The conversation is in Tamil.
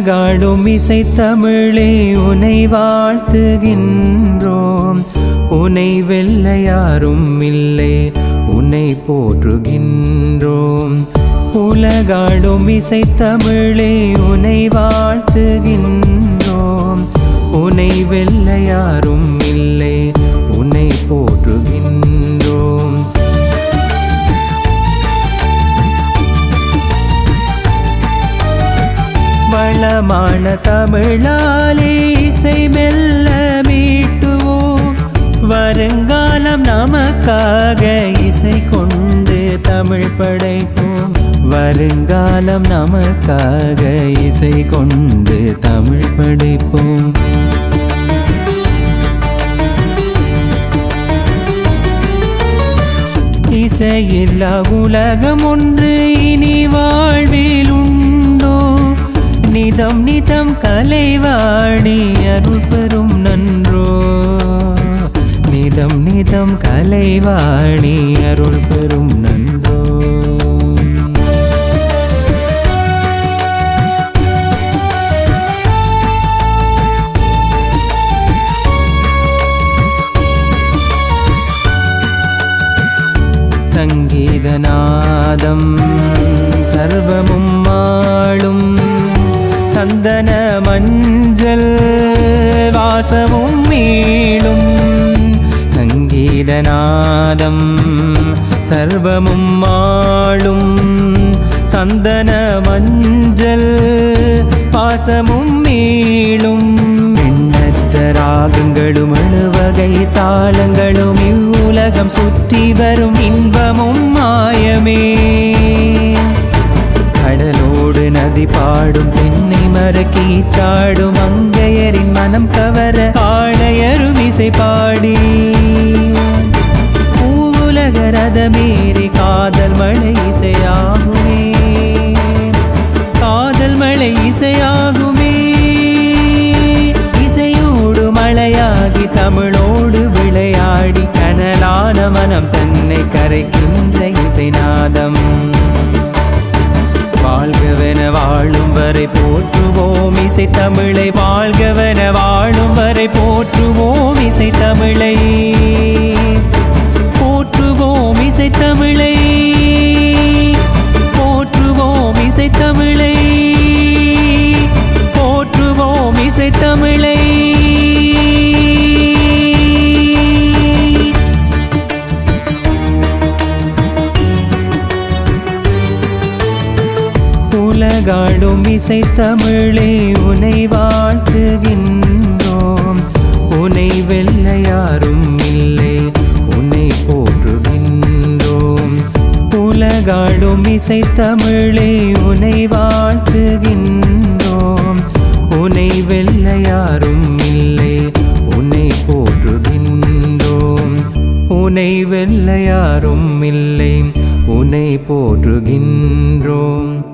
உலகாடும் இசை தமிழே உனை வாழ்த்துகின்றோம் உனை வெல்ல யாரும் இல்லை உன்னை போற்றுகின்றோம் உலகாடும் இசை தமிழே உனை வாழ்த்துகின்றோம் உனை வெல்ல யாரும் இல்லை உன்னை போற்றுகின்றோம் வளமான தமிழாலே இசை மெல்ல மீட்டுவோம் வருங்காலம் நமக்காக இசை கொண்டு தமிழ் படைப்போம் வருங்காலம் நமக்காக இசை கொண்டு தமிழ் படைப்போம் இசையில்லா உலகம் ஒன்று இனி வாழ்வில் உண்டோ நிதம் நிதம் கலைவாணி அருள் பெறும் நன்றோ நிதம் நிதம் கலைவாணி அருள் பெறும் நன்றோ சங்கீதநாதம் சர்வமும் மாளும் சந்தன மஞ்சள் வாசமும் மீளும் சங்கீதநாதம் சர்வமும் மாளும் சந்தன மஞ்சள் பாசமும் மீளும் எண்ணற்ற ராகங்களும் அணுவகை தாளங்களும் இவ்வுலகம் சுற்றி வரும் இன்பமும் மாயமே கடலோடு நதி பாடும் தென்னை மர கீற்றாடும் அங்கையரின் மனம் கவர ஆடையரும் இசை பாடி பூவுலக ரதமேறி காதல் மழை இசையாகுமே காதல் மழை இசையாகுமே இசையோடு மழையாகி தமிழோடு விளையாடி கனலான மனம் தன்னை கரைக்கின்ற இசைநாதம் வாழ்கவன வாழும் வரை போற்றுவோம் இசை தமிழை வாழ்கவன வாழும் வரை போற்றுவோம் இசை தமிழை போற்றுவோம் இசை தமிழை போற்றுவோம் இசை தமிழை போற்றுவோம் இசை தமிழை உலகாடும் இசை தமிழே உனை வாழ்த்துகின்றோம் உனை வெல்ல யாரும் இல்லை உன்னை போற்றுகின்றோம் உலகாடும் இசை தமிழே உனை வாழ்த்துகின்றோம் உனை வெல்ல யாரும் இல்லை உன்னை போற்றுகின்றோம் உனை வெல்ல யாரும் இல்லை உன்னை போற்றுகின்றோம்